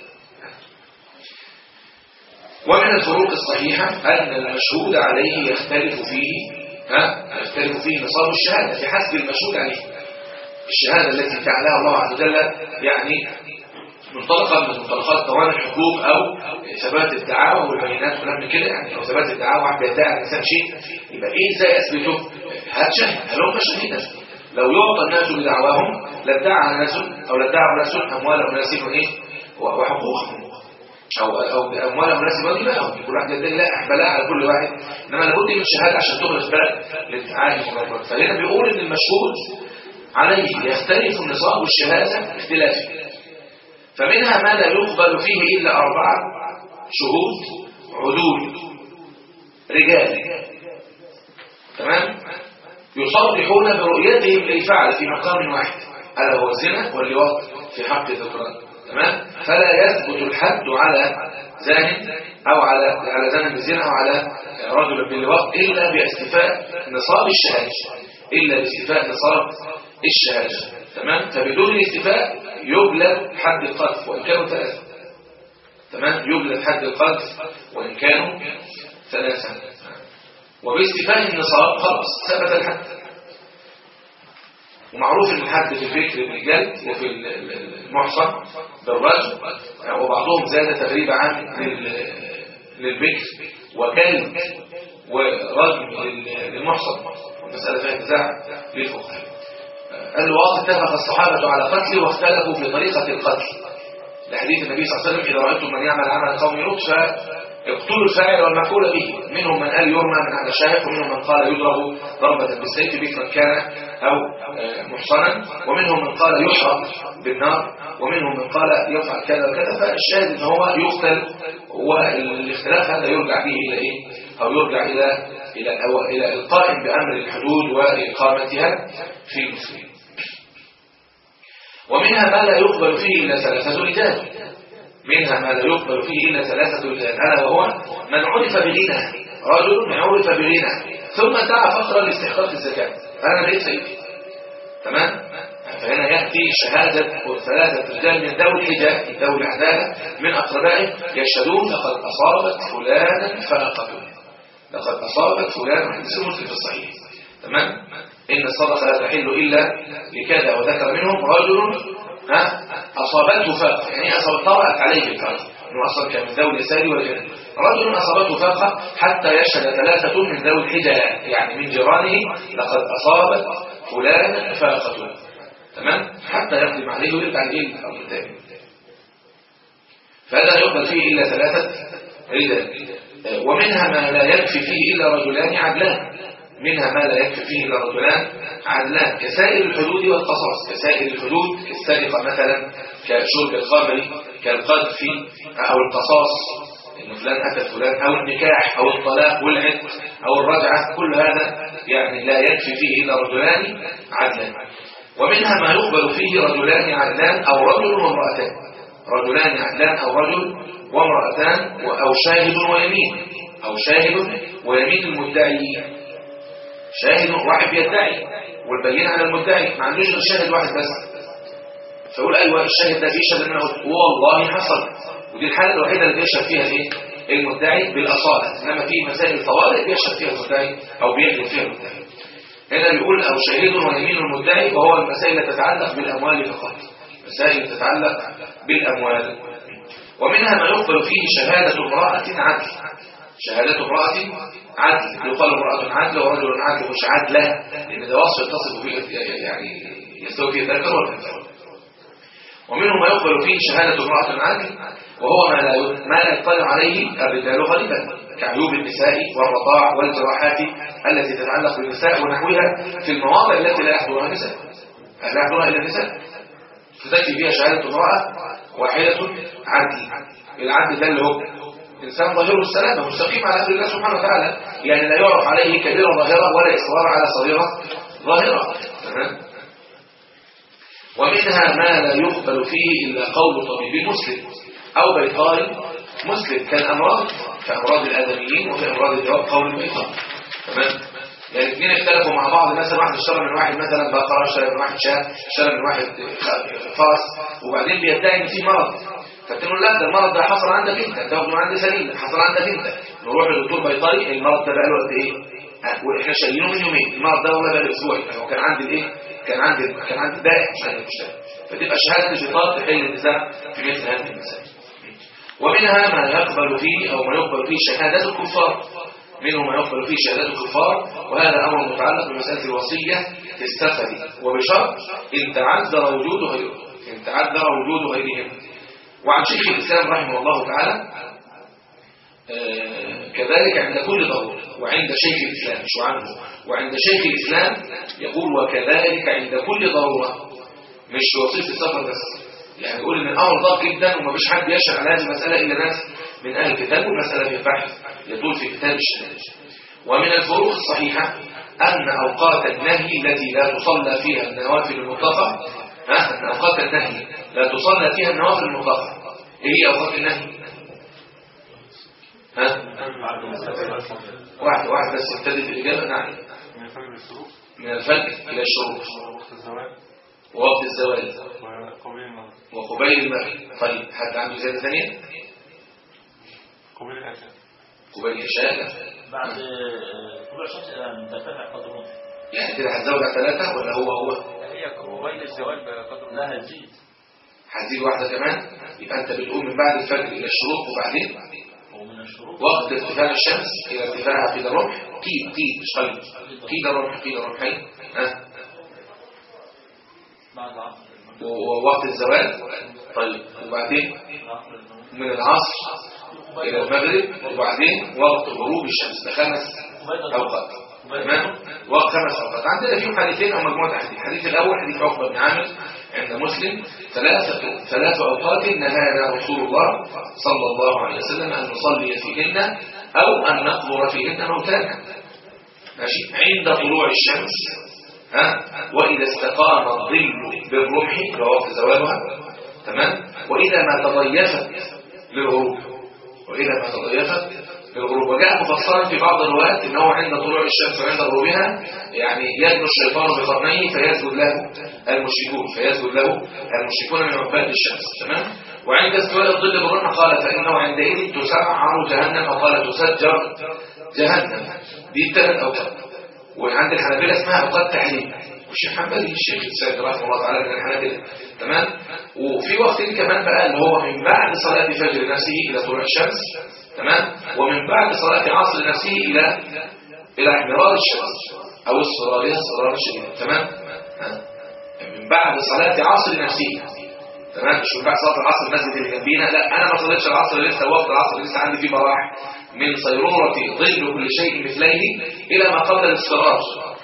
ومن الفروق الصحيحة أن المشهود عليه يختلف فيه ها يختلف فيه نصاب الشهادة في حسب المشهود عليه الشهادة التي جعلها الله عز وجل يعني منطلقا من منطلقات قوانين الحقوق أو ثبات الدعاوى والبينات وكلام من كده يعني لو ثبات الدعاوى واحد بيدعي على الإنسان شيء يبقى إيه إزاي أثبته؟ هات شهد هلم شهيدا لو يعطى الناس بدعواهم لادعى ناس أو لادعوا ناس أموال أناس وإيه وحقوقهم أو أو أموال أناس ودماءهم كل واحد يدعي لا أحبلاء على كل واحد إنما لابد من شهادة عشان تخرج بلد للتعالي المجرد فهنا بيقول إن المشهود عليه يختلف نصاب الشهادة اختلافه فمنها ما لا يقبل فيه إلا أربعة شهود عدول رجال تمام يصرحون برؤيتهم للفعل في مقام واحد ألا هو الزنا واللواط في حق الذكران تمام فلا يثبت الحد على زان أو على على زان بالزنا أو على رجل باللواط إلا باستيفاء نصاب الشهادة إلا باستيفاء نصاب الشهادة تمام فبدون الاستيفاء يجلب حد القذف وإن كانوا ثلاثة تمام يجلب حد القذف وإن كانوا ثلاثة وباستيفاء النصاب خلاص ثبت الحد ومعروف ان الحد في الفكر بالجلد وفي المحصن بالرجل وبعضهم زاد تغريب عن للبكر وكلب ورجل للمحصن المسألة فيها نزاع للفقهاء الواقع اتفق الصحابة على قتله واختلفوا في طريقة القتل لحديث النبي صلى الله عليه وسلم إذا رأيتم من يعمل عمل قوم لوط اقتلوا الفاعل والمفعول به منهم من قال يرمى من على شاهق ومنهم من قال يضرب ضربة بالسيف بكرا كان أو آه، محصنا ومنهم من قال يحرق بالنار ومنهم من قال يفعل كذا وكذا فالشاهد ان هو يقتل والاختلاف هذا يرجع به الى ايه او يرجع الى الى أو الى القائم بامر الحدود واقامتها في المسلمين ومنها ما لا يقبل فيه الا ثلاثه رجال منها ما لا يقبل فيه إلا ثلاثة رجال ألا وهو من عرف بغنى رجل من عرف بغنى ثم دعا فقرا لاستحقاق الزكاة أنا ليس سيدي تمام فهنا يأتي شهادة ثلاثة رجال من ذوي الحجاب ذوي العدالة من أقربائه يشهدون لقد أصابت فلانا فلقته لقد أصابت فلانا حديث مسلم في الصحيح تمام إن الصدقة لا تحل إلا لكذا وذكر منهم رجل ها أصابته فاقة يعني أصابت طرأت عليه الفاقة إنه أصلا كان من ذوي اليسار والجنة رجل أصابته فاقة حتى يشهد ثلاثة من ذوي الحجاب يعني من جيرانه لقد أصابت فلان فاقته تمام حتى يقدم عليه ويرجع الجيل أو الثاني فهذا لا يقبل فيه إلا ثلاثة رجال ومنها ما لا يكفي فيه إلا رجلان عدلان منها ما لا يكفي فيه إلا رجلان عدلان كسائر الحدود والقصاص كسائر الحدود كالسرقة مثلا كشرب الخمر كالقذف أو القصاص إن فلان أتى فلان أو النكاح أو الطلاق والعتق أو الرجعة كل هذا يعني لا يكفي فيه إلا رجلان عدلان ومنها ما يقبل فيه رجلان عدلان أو رجل وامرأتان رجلان عدلان أو رجل وامرأتان أو شاهد ويمين أو شاهد ويمين المدعي شاهد واحد بيدعي والبينة على المدعي ما عندوش غير شاهد واحد بس فيقول ايوه الشاهد ده بيشهد ان انا قلت والله حصل ودي الحاله الوحيده اللي بيشهد فيها ايه المدعي بالاصاله انما في مسائل الطوارئ بيشهد فيها المدعي او بيحلف فيها المدعي هنا بيقول او شاهد ويمين المدعي وهو المسائل التي تتعلق بالاموال فقط مسائل تتعلق بالاموال ومنها ما يقبل فيه شهاده امراه عدل شهادة امرأة عدل يقال امرأة عدل ورجل عدل مش عدلة لأن ده وصف يتصف به يعني يستوي فيه الذكر والأنثى ومنه ما يقبل فيه شهادة امرأة عدل وهو ما لا ما لا يطلع عليه الرجال غالبا كعيوب النساء والرضاع والجراحات التي تتعلق بالنساء ونحوها في المواضع التي لا يحضرها النساء لا يحضرها إلا النساء فتكفي فيها شهادة امرأة واحدة عدل العدل ده اللي هو إنسان ظاهره السلامة مستقيم على أمر الله سبحانه وتعالى يعني لا يعرف عليه كبيرة ظاهرة ولا إصرار على صغيرة ظاهرة تمام ومنها ما لا يقبل فيه إلا قول طبيب مسلم أو بيطاري مسلم كالأمراض كأمراض الآدميين وفي أمراض الجواب قول البيطار تمام يعني الاثنين اختلفوا مع بعض مثلا واحد اشترى من واحد مثلا بقرة اشترى من واحد شاه اشترى من واحد فرس وبعدين بيدعي ان في مرض فتقول لا ده المرض ده حصل عندك انت تاخده عند سليم حصل عندك انت نروح للدكتور بيطري المرض ده بقاله قد ايه واحنا شايلينه من يومين المرض ده والله بقاله اسبوع هو كان عندي الايه كان عندي كان عندي داء مش عندي مشتري فتبقى شهاده البيطار تحل النزاع في مثل هذه المسائل ومنها ما يقبل فيه او ما يقبل فيه شهاده الكفار منه ما يقبل فيه شهادات الكفار وهذا امر متعلق بمساله الوصيه في السفر وبشرط ان تعذر وجود غيره ان تعذر وجود غيرهم وعن شيخ الإسلام رحمه الله تعالى آه كذلك عند كل ضرورة وعند شيخ الإسلام مش عنه وعند شيخ الإسلام يقول وكذلك عند كل ضرورة مش وصية السفر بس يعني يقول ان الامر ضاق جدا وما فيش حد يشهد على هذه المساله الا ناس من اهل الكتاب والمساله في بحث يطول في كتاب الشهاده ومن الفروق الصحيحه ان اوقات النهي التي لا تصلى فيها النوافل المطلقه ها ان اوقات النهي لا تصلى فيها النوافل المطلقه ايه هي اوقات النهي ها واحد واحد بس ابتدت الاجابه نعم من الفجر للشروق من الفجر الى الشروق ووقت الزواج ووقت الزوال وقبيل المغرب وقبيل المغرب طيب حد عنده زياده ثانيه قبيل العشاء قبيل العشاء لا. بعد طلوع الشمس إلى مرتفع قدر نصف يعني كده هتزود على ثلاثه ولا هو هو هي قبيل الزوال بقدر لا هتزيد هتزيد واحده كمان يبقى انت بتقوم من بعد الفجر الى الشروق وبعدين ومن الشروق وقت ارتفاع الشمس الى ارتفاعها قيد الرمح قيد قيد مش قيد قيد الرمح قيد الرمحين ها بعد العصر و- ووقت الزوال طيب وبعدين العصر المغرب. من العصر إلى المغرب وبعدين وقت غروب الشمس ده خمس أوقات تمام وقت خمس أوقات عندنا فيهم حديثين أو مجموعة أحاديث الحديث الأول حديث عقبة بن عامر عند مسلم ثلاثة ثلاث أوقات نهانا رسول الله صلى الله عليه وسلم أن نصلي فيهن أو أن نقبر فيهن موتانا ماشي عند طلوع الشمس ها وإذا استقام الظل بالرمح اللي هو وقت زوالها تمام وإذا ما تضيفت للغروب وإذا ما تضيفت للغروب وجاء مفسرا في بعض الروايات أنه عند طلوع الشمس وعند غروبها يعني يدنو الشيطان بقرنيه فيسجد له المشركون فيسجد له المشركون من عباد الشمس تمام وعند استواء الظل بالرمح قال فإنه عندئذ تسعر جهنم وقال تسجر جهنم دي ثلاث أوقات وعند الحنابلة اسمها أوقات تحريم والشيخ حنبلي الشيخ السيد رحمه الله تعالى من الحنابلة تمام وفي وقت كمان بقى اللي هو من بعد صلاة فجر نفسه إلى طلوع الشمس تمام ومن بعد صلاة عصر نفسه إلى إلى احمرار الشمس أو الصرارية الصرارة الشديدة تمام ها. من بعد صلاة عصر نفسه تمام مش من بعد صلاة العصر المسجد اللي جنبينا لا أنا ما صليتش العصر لسه وقت العصر لسه عندي فيه براح من صيرورة ظل كل شيء مثليه إلى ما قبل الاصفرار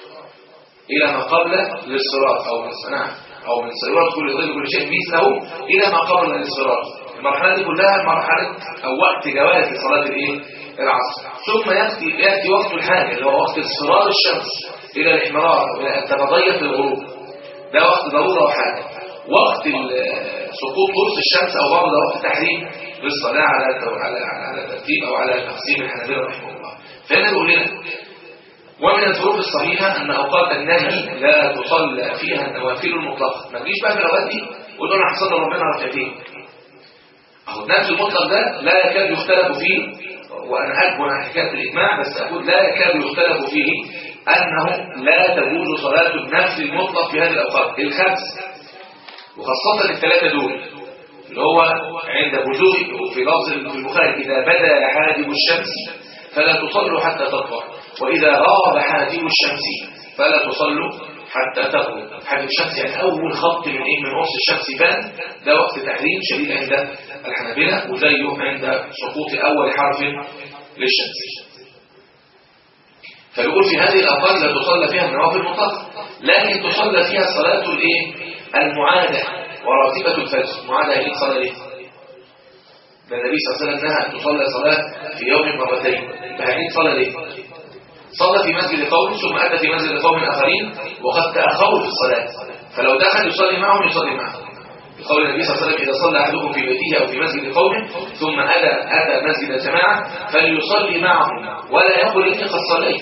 إلى ما قبل الاصفرار أو من صناعة أو من صيرورة كل ظل كل شيء مثله إلى ما قبل الاصفرار المرحلة دي كلها مرحلة أو وقت جواز لصلاة الإيه؟ العصر ثم يأتي, يأتي وقت الحاجة اللي هو وقت اصفرار الشمس إلى الإحمرار وإلى أن تتضيق الغروب ده وقت ضرورة وحاجة وقت ال- سقوط قرص الشمس أو برضه ده وقت تحريم للصلاة على على على ترتيب أو على تقسيم الحنابلة رحمه الله فهنا بيقول لنا ومن الظروف الصحيحة أن أوقات النهي لا تصلى فيها النوافل المطلقة ما تجيش بقى في الأوقات دي وتقول أنا هصلي ربنا ركعتين أهو النفس المطلق ده لا يكاد يختلف فيه وأنا أكبر عن حكاية الإجماع بس أقول لا يكاد يختلف فيه أنه لا تجوز صلاة النفس المطلق في هذه الأوقات الخمس وخاصة الثلاثة دول اللي هو عند بزوغ في لفظ في البخاري إذا بدا حاجب الشمس فلا تصلوا حتى تطلع وإذا غاب حاجب الشمس فلا تصلوا حتى تغرب حاجب الشمس يعني أول خط من إيه من قرص الشمس بان ده وقت تحريم شديد عند الحنابلة وزيه عند سقوط أول حرف للشمس فيقول في هذه الأوقات لا تصلى فيها النوافل المطلقة لكن تصلى فيها صلاة الإيه المعادة وراتبة الفجر المعادة هي صلاة ليه ده النبي صلى الله عليه وسلم نهى أن تصلى صلاة في يوم مرتين فهنين صلاة ليه صلى في مسجد قوم ثم أتى في مسجد قوم آخرين وقد تأخروا في الصلاة فلو دخل يصلي معهم يصلي معهم بقول النبي صلى الله عليه وسلم إذا صلى أحدكم في بيته أو في مسجد قوم ثم أتى أتى مسجد الجماعة فليصلي معهم ولا يقل إني قد صليت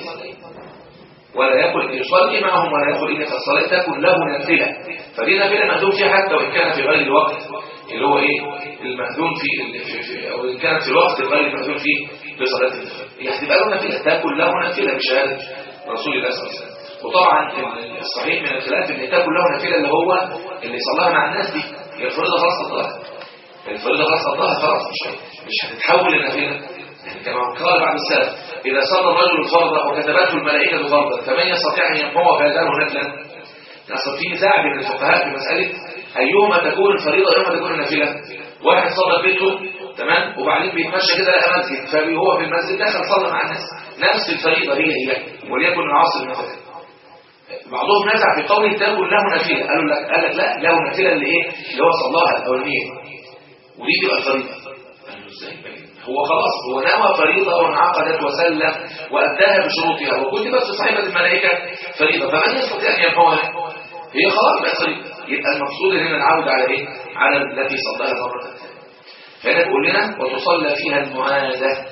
ولا يقل يصلي معهم ولا يقل إني قد صليت تكن له نافلة فدي نافلة مأذون فيها حتى وإن كان في غير الوقت اللي هو إيه المأذون في, في, في أو إن كانت في الوقت غير المأذون فيه لصلاة الفجر يعني تبقى له نافلة تكن له نافلة بشهادة رسول الله صلى الله عليه وسلم وطبعا الصحيح من الخلاف ان تكن له نافله اللي هو اللي صلاها مع الناس دي هي الفريضه خلاص قضاها الفريضه خلاص قضاها خلاص مش مش هتتحول لنافله يعني كما قال بعض السلف اذا صلى الرجل الفرض وكتبته الملائكه فرضا فمن يستطيع ان يقوم فيزال نفلا اصل في نزاع بين الفقهاء في مساله ايهما تكون الفريضه ايهما تكون النافله واحد صلى في بيته تمام وبعدين بيتمشى كده لقى مسجد فهو في المسجد دخل صلى مع الناس نفس الفريضه هي هي وليكن العصر مثلا بعضهم نزع في قوله تكن له نافله قالوا لك قال لك لا له نافله اللي ايه اللي هو صلاها الاولانيه ودي تبقى الفريضه قالوا ازاي هو خلاص هو نوى فريضه وانعقدت وسلم واداها بشروطها وكتبت في صحيفه الملائكه فريضه فمن يستطيع ان يفعلها هي خلاص بقت فريضه يبقى المقصود هنا العوده على ايه على التي صلاها مره ثانيه فهنا بيقول لنا وتصلى فيها المعاده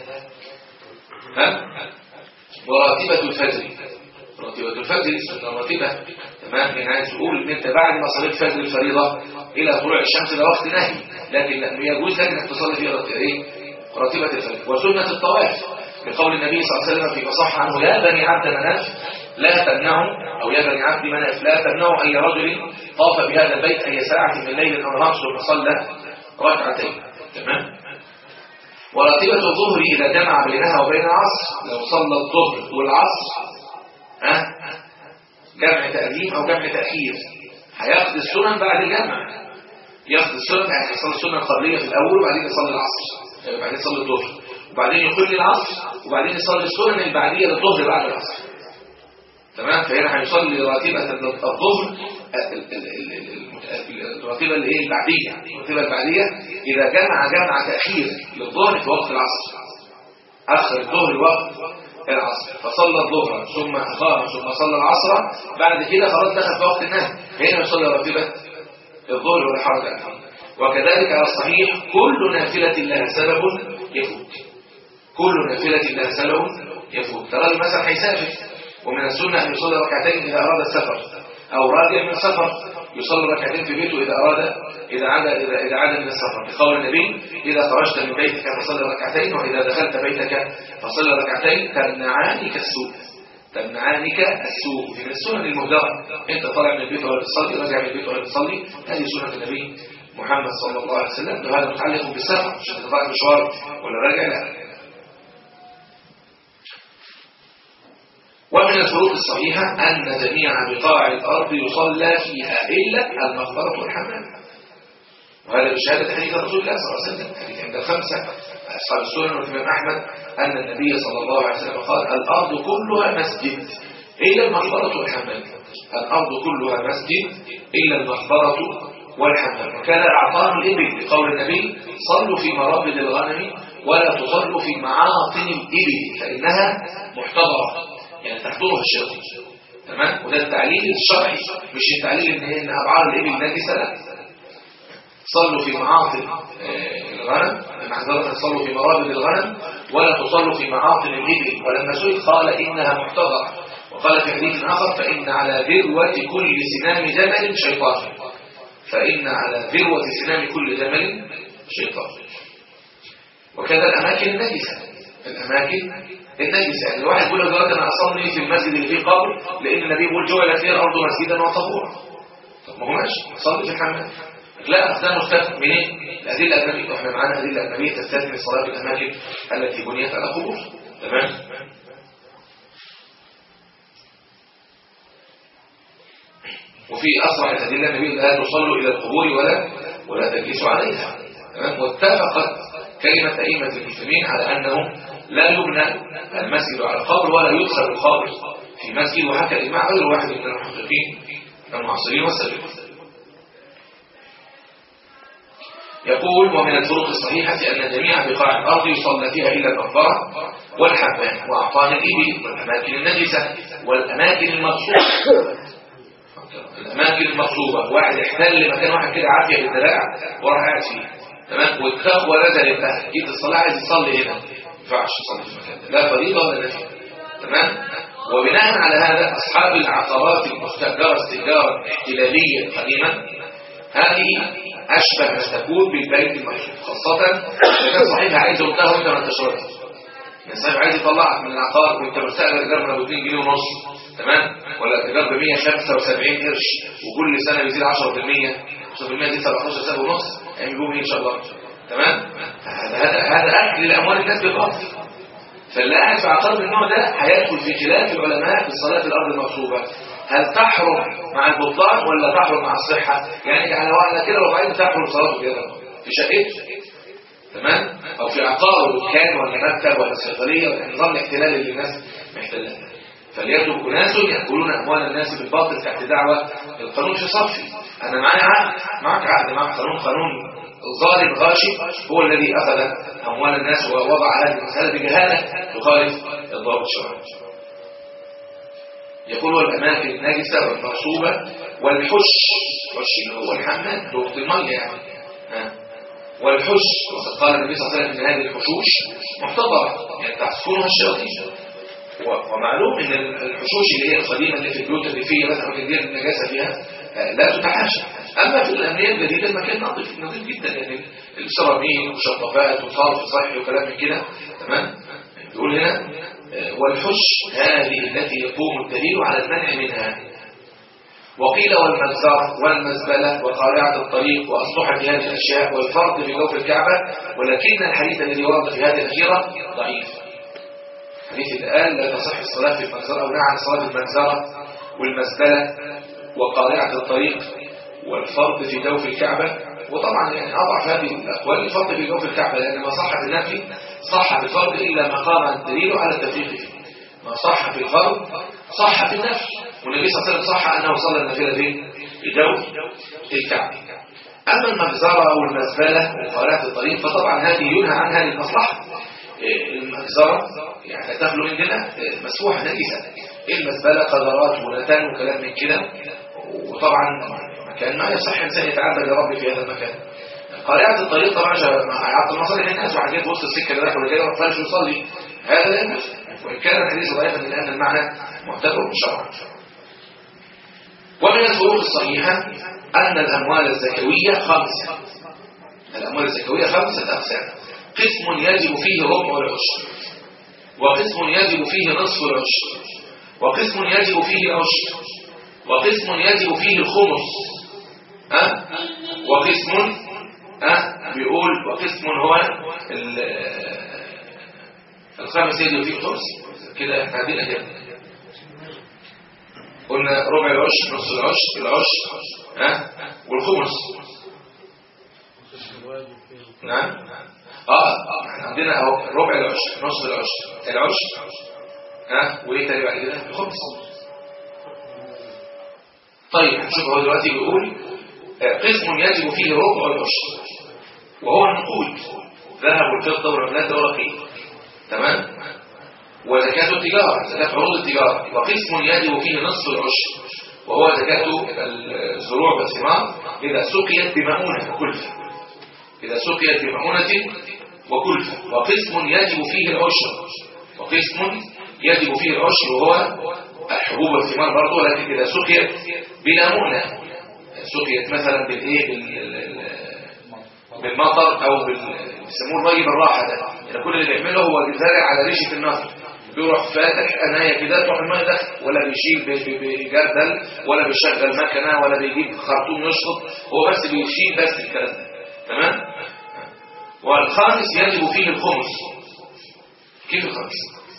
ها وراتبه الفجر راتبة الفجر اسمها راتبة تمام يعني عايز تقول ان انت بعد ما صليت فجر الفريضة الى طلوع الشمس ده وقت نهي لكن لا يجوز لك انك تصلي فيه راتبة ايه راتبة الفجر وسنة الطواف بقول النبي صلى الله عليه وسلم فيما صح عنه يا بني عبد مناف لا تمنعوا او يا بني عبد مناف لا تمنعوا اي رجل طاف بهذا البيت اي ساعة من ليل او نهار ثم صلى ركعتين تمام وراتبة الظهر إذا جمع بينها وبين العصر لو صلى الظهر والعصر ها جمع تقديم او جمع تأخير هياخد السنن بعد الجمع ياخد السنن يعني يصلي السنة القبلية في الأول وبعدين يصلي العصر بعدين يصلي الظهر وبعدين يقل العصر وبعدين يصلي السنن البعديه للظهر بعد العصر تمام فهنا هيصلي راتبه الظهر ال- ال- ال- ال- الراتبه اللي هي البعديه الراتبه البعديه اذا جمع جمع تاخير للظهر في وقت العصر اخر الظهر وقت العصر فصلى الظهر ثم اقام ثم صلى العصر بعد كده خلاص دخل في وقت النهي هنا يصلي راتبه الظهر ولا حرج عليه وكذلك على الصحيح كل نافلة لها سبب يفوت كل نافلة لها سبب يفوت ترى مثلا هيسافر ومن السنة أن يصلي ركعتين إذا أراد السفر أو راجع من السفر يصلي ركعتين في بيته إذا أراد إذا عاد إذا إذا عاد من السفر بقول النبي إذا خرجت من بيتك فصلي ركعتين وإذا دخلت بيتك فصلي ركعتين تمنعانك السوء تمنعانك السوء من السنن المهدرة انت طالع من البيت ولا بتصلي راجع من البيت ولا بتصلي هذه سنة النبي محمد صلى الله عليه وسلم وهذا متعلق بالسفر مش هتطلع مشوار ولا راجع لا ومن الفروض الصحيحة أن جميع بقاع الأرض يصلى فيها إلا المغفرة والحمام وهذا بشهادة حديث رسول الله صلى الله عليه وسلم حديث عند الخمسة أصحاب السنن والإمام أحمد أن النبي صلى الله عليه وسلم قال الأرض كلها مسجد إلا المغفرة والحمام الأرض كلها مسجد إلا المغفرة والحمام وكان أعطاه الإبل بقول النبي صلوا في مرابد الغنم ولا تصلوا في معاطن الإبل فإنها محتضرة يعني تحضرها الشياطين تمام وده التعليل الشرعي مش التعليل ان هي ان ابعار الابل نجسه لا صلوا في معاطن آه، الغنم معذرة صلوا في مرابد الغنم ولا تصلوا في معاطن الإبل ولما سئل قال إنها محتضرة وقال في حديث آخر فإن على ذروة كل سنام جمل شيطان فإن على ذروة سنام كل جمل شيطان وكذا الأماكن النجسة الأماكن النجسة يعني الواحد يقول لك دلوقتي أنا أصلي في المسجد اللي فيه قبر لأن النبي بيقول جعلت لي الأرض مسجدا وطهورا طب ما هو ماشي صلي في الحمام لا ده مختلف منين؟ الأدلة الأجنبية واحنا معانا أدلة أجنبية تستثني الصلاة في الأماكن التي بنيت على قبور تمام؟ وفي أصرح الأدلة النبي لا تصلوا إلى القبور ولا ولا تجلسوا عليها تمام؟ واتفقت كلمة أئمة المسلمين على أنه لا يبنى المسجد على القبر ولا يدخل القبر في مسجد وحكى الإجماع غير واحد من المحققين المعاصرين والسابقين يقول ومن الطرق الصحيحة أن جميع بقاع الأرض يصلى فيها إلا المقبرة والحمام وأعطان الإبل والأماكن النجسة والأماكن المغصوبة الأماكن المغصوبة واحد احتل مكان واحد كده عافية بالدراع وراح قاعد فيه تمام واتخاف ونزل انتهى جيت الصلاة عايز يصلي هنا ما ينفعش يصلي في المكان ده لا فريضة ولا نفي تمام وبناء على هذا أصحاب العقارات المستأجرة استئجارا احتلاليا قديما هذه أشبه ما تكون بالبيت المحسوب خاصة إذا كان صاحبها عايز يردها وأنت ما أنتش راضي يعني صاحب عايز يطلعك من العقار وأنت مستأجر إيجار من أبو 2 جنيه ونص تمام ولا إيجار ب 175 قرش وكل سنة بيزيد 10% 10% دي 17 سنة ونص يعني يجوا إن شاء الله تمام هذا هذا هذا أكل لأموال الناس بالباطل فاللي قاعد في عقار من النوع ده هيدخل في خلاف العلماء في صلاة الأرض المغصوبة هل تحرم مع البطلان ولا تحرم مع الصحة يعني على وعلى كده وبعدين تحرم صلاته كده في شقته تمام او في عقار دكان ولا مكتب ولا صيدليه ولا نظام الاحتلال اللي الناس محتلها فليترك ناس ياكلون اموال الناس بالباطل تحت دعوه القانون في صفي انا معايا عقد معك عقد معك قانون قانون ظالم غاشي هو الذي اخذ اموال الناس ووضع هذه المساله بجهاله تخالف الضابط الشرعي يقول والأماكن النجسة والمغصوبة والحش حش اللي هو الحمام دوقة المية يعني ها. والحش وقد قال النبي صلى الله عليه وسلم ان هذه الحشوش محتضرة يعني تحسكنها الشياطين و- ومعلوم ان الحشوش اللي هي القديمة اللي في البيوت اللي فيها مثلا كثير النجاسة فيها آه، لا تتحاشى اما في الامنية الجديدة المكان نظيف نظيف جدا يعني السيراميك وشطافات وصرف صحي وكلام من كده تمام يقول هنا والحش هذه التي يقوم الدليل على المنع منها وقيل والمجزرة والمزبلة وقارعة الطريق وأصلحة هذه الأشياء والفرض في جوف الكعبة ولكن الحديث الذي ورد في هذه الأخيرة ضعيف حديث اللي قال لا تصح الصلاة في المجزرة أو نهى عن صلاة المجزرة والمزبلة وقارعة الطريق والفرض في جوف الكعبة وطبعا يعني أضعف هذه الأقوال الفرض في جوف الكعبة لأن ما صح في النفي صح في الفرض إلا ما قام الدليل على التفريق فيه ما صح في الفرض صح في النفل والنبي صلى الله عليه وسلم صح أنه صلى النافلة فين؟ في جو الكعبة أما المجزرة والمزبلة وخالات الطريق فطبعا هذه ينهى عنها للمصلحة إيه، المجزرة يعني تخلو من دماء إيه، مسفوحة نجسة المزبلة قذرات ونتان وكلام من كده وطبعا مكان ما يصح إنسان يتعبد لربه في هذا المكان قارئة الطريق طبعا هيعطل مصالح الناس وحاجات وسط السكة اللي رايح ولا جاي ما ينفعش يصلي هذا لا يجوز وإن كان الحديث ضعيفا لأن المعنى معتبر شرعا ومن الفروق الصحيحة أن الأموال الزكوية خمسة الأموال الزكوية خمسة أقسام قسم يجب فيه ربع العشر وقسم يجب فيه نصف العشر وقسم يجب فيه العشر وقسم يجب فيه الخمس أه؟ وقسم أه؟ بيقول وقسم هو ال- الخامس يجب فيه الخمس كده احنا عندنا كده قلنا ربع العشر نصف العشر العشر ها والخمس نعم اه احنا عندنا اهو ربع العشر نصف العشر العشر ها وايه تاني بعد كده الخمس طيب هنشوف هو دلوقتي بيقول آه، قسم يجب فيه ربع العشر وهو النقود ذهب والفضه والعملات والرقيق تمام وزكاة التجارة زكاة عروض التجارة وقسم يجب فيه نصف العشر وهو زكاة الزروع والثمار إذا سقيت بمؤونة وكلفة إذا سقيت بمؤونة وكلفة وقسم يجب فيه العشر وقسم يجب فيه العشر وهو الحبوب والثمار برضه لكن إذا سقيت بلا مؤنة سقيت مثلا بالإيه بال- ال- بالمطر أو بال- بيسموه المي بالراحة ده يعني كل اللي بيعمله هو زارع على ريشة النهر بيروح فاتح قناية كده تروح المية داخل ولا بيشيل ب- ب- بجردل ولا بيشغل مكنة ولا بيجيب خرطوم يشرب هو بس بيشيل بس الكلام ده تمام والخامس يجب فيه الخمس كيف الخامس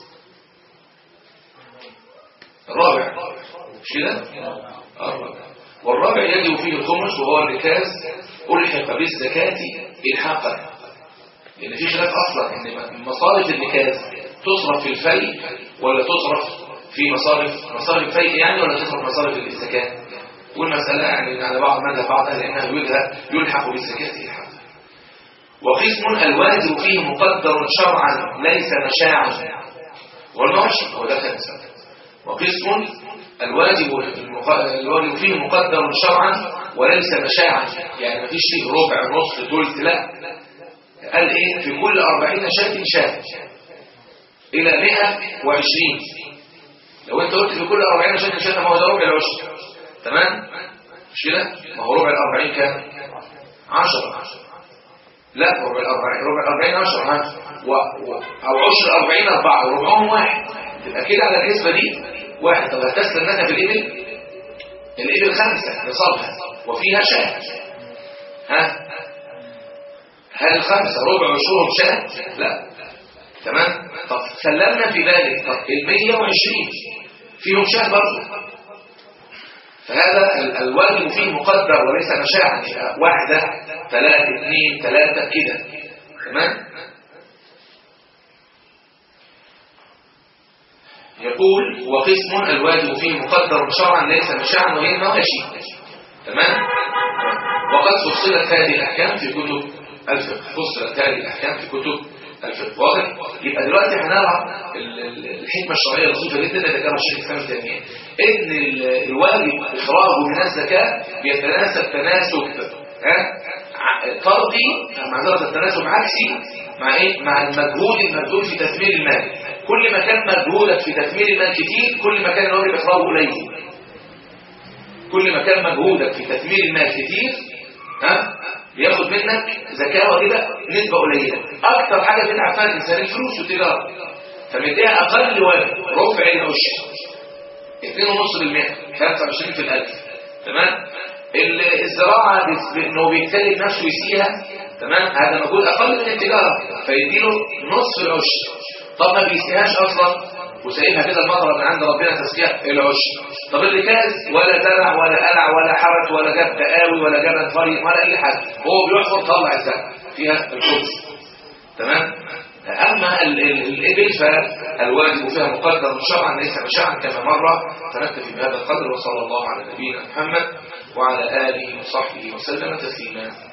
الرابع مش كده الرابع والرابع يجب فيه الخمس وهو الركاز ألحق بالزكاة إلحاقا لأن في خلاف أصلا إن مصارف الركاز تصرف في الفي ولا تصرف في مصارف مصارف الفي يعني ولا تصرف مصارف الزكاة والمسألة يعني على بعض مذهب بعض أهل العلم يلحق يلحق بالزكاة إلحاقا وقسم الواجب فيه مقدر شرعا ليس مشاعا والمعشر هو ده خامس وقسم الواجب المق- الواجب فيه مقدر شرعا وليس مشاعا يعني ما فيش فيه ربع نص ثلث لا قال ايه في كل أربعين شاة شاة إلى مئة وعشرين لو انت قلت في كل أربعين شاة شاة ما هو ده ربع العشر تمام مش كده ما هو ربع الأربعين كام عشرة لا ربع الأربعين ربع الأربعين عشرة ها و... و... أو عشر الأربعين أربعة وربعهم واحد تبقى كده على النسبة دي واحد طب هتسلم لنا في الإبل الإبل خمسة نصابها وفيها شاة ها هل خمسة ربع عشرهم شاة لا تمام طب سلمنا في ذلك طب المية وعشرين فيهم شاة برضه فهذا ال- الواجب فيه مقدر وليس مشاعا يبقى واحدة ثلاثة اثنين ثلاثة كده تمام يقول وقسم الواجب فيه مقدر شرعا ليس مشاعا وهي المواشي تمام وقد فصلت هذه الأحكام في كتب الفقه فصلت هذه الأحكام في كتب الفقه واضح يبقى دلوقتي هنرى ال- ال- الحكمة الشرعية لطيفة جدا اللي ذكرها الشيخ الإسلام التيمية إن ال- الواجب إخراجه من الزكاة بيتناسب تناسب ها ع- طردي معذرة التناسب عكسي مع إيه؟ مع المجهود المبذول في تثمير المال كل ما كان مجهودك في تثمير المال كتير كل ما كان الواجب إخراجه قليل كل ما كان مجهودك في تثمير المال كتير ها بياخد منك زكاة كده نسبة قليلة أكتر حاجة بتدفع فيها الإنسان الفلوس والتجارة فمديها أقل واجب ربع العشر 2.5% 25 في الألف تمام ال- الزراعة بت- ب- انه بيتكلم نفسه يسقيها تمام هذا مجهود أقل من التجارة فيديله نصف العشر طب ما بيسقيهاش أصلا وسايبها كده المطر من عند ربنا تسقيها العشر طب اللي كاز ولا زرع ولا قلع ولا حرث ولا جاب تقاوي ولا جاب طريق ولا أي حاجة هو بيحفر طلع الزرع فيها الخبز تمام أما ال- ال- الإبل فالواجب فيها مقدر شرعا ليس مشاعا كما مر فنكتفي بهذا القدر وصلى الله على نبينا محمد وعلى آله وصحبه وسلم تسليما